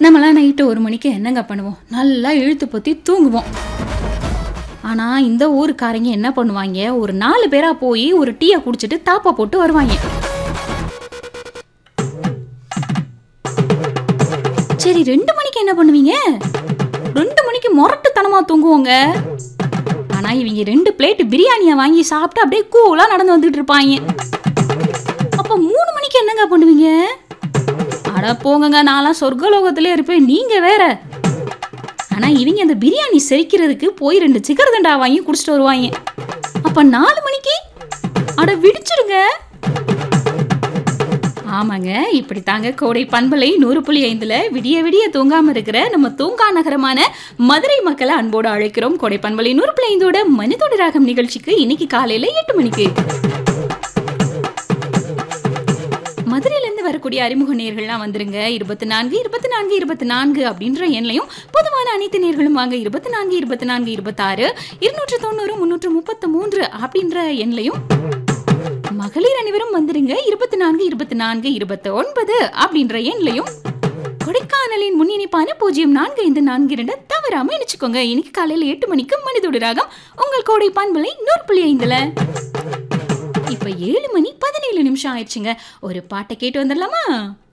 நம்மளாம் நைட்டு ஒரு மணிக்கு என்னங்க பண்ணுவோம் நல்லா இழுத்து பொத்தி தூங்குவோம் ஆனால் இந்த ஊருக்காரங்க என்ன பண்ணுவாங்க ஒரு நாலு பேரா போய் ஒரு டீயை குடிச்சிட்டு தாப்பா போட்டு வருவாங்க சரி ரெண்டு மணிக்கு என்ன பண்ணுவீங்க ரெண்டு மணிக்கு முரட்டுத்தனமா தூங்குவோங்க ஆனா இவங்க ரெண்டு பிளேட் பிரியாணியை வாங்கி சாப்பிட்டு அப்படியே கூலா நடந்து வந்துட்டு இருப்பாங்க அப்ப மூணு மணிக்கு என்னங்க பண்ணுவீங்க அட போங்கங்க நான்லாம் சொர்க்கலோகத்திலே இருப்பேன் நீங்க வேற ஆனா இவங்க அந்த பிரியாணி செரிக்கிறதுக்கு போய் ரெண்டு சிக்கர் தண்டா வாங்கி குடிச்சிட்டு வருவாங்க அப்ப நாலு மணிக்கு அட விடிச்சிருங்க ஆமாங்க இப்படி தாங்க கோடை பண்பலை நூறு புள்ளி ஐந்துல விடிய விடிய தூங்காம இருக்கிற நம்ம தூங்கா நகரமான மதுரை மக்களை அன்போடு அழைக்கிறோம் கோடை பண்பலை நூறு புள்ளி ஐந்தோட மனிதோட ராகம் நிகழ்ச்சிக்கு இன்னைக்கு காலையில எட்டு மணிக்கு மதுரையிலேருந்து வரக்கூடிய அறிமுக நேர்கள்லாம் வந்துருங்க இருபத்தி நான்கு இருபத்தி நான்கு இருபத்தி நான்கு அப்படின்ற எண்ணையும் பொதுவான அனைத்து நேர்களும் வாங்க இருபத்தி நான்கு இருபத்தி நான்கு இருபத்தாறு இருநூற்று தொண்ணூறு முன்னூற்று முப்பத்து மூன்று அப்படின்ற எண்ணையும் மகளிர் அனைவரும் வந்துருங்க இருபத்தி நான்கு இருபத்தி நான்கு இருபத்தி ஒன்பது அப்படின்ற எண்லையும் கொடைக்கானலின் முன்னிணைப்பான பூஜ்ஜியம் நான்கு ஐந்து நான்கு இரண்டு தவறாம இணைச்சுக்கோங்க இன்னைக்கு காலையில எட்டு மணிக்கு மனிதோடு ராகம் உங்கள் கோடை பான்மலை நூறு புள்ளி ஐந்துல இப்ப ஏழு மணி பதினேழு நிமிஷம் ஆயிடுச்சுங்க ஒரு பாட்டை கேட்டு வந்துடலாமா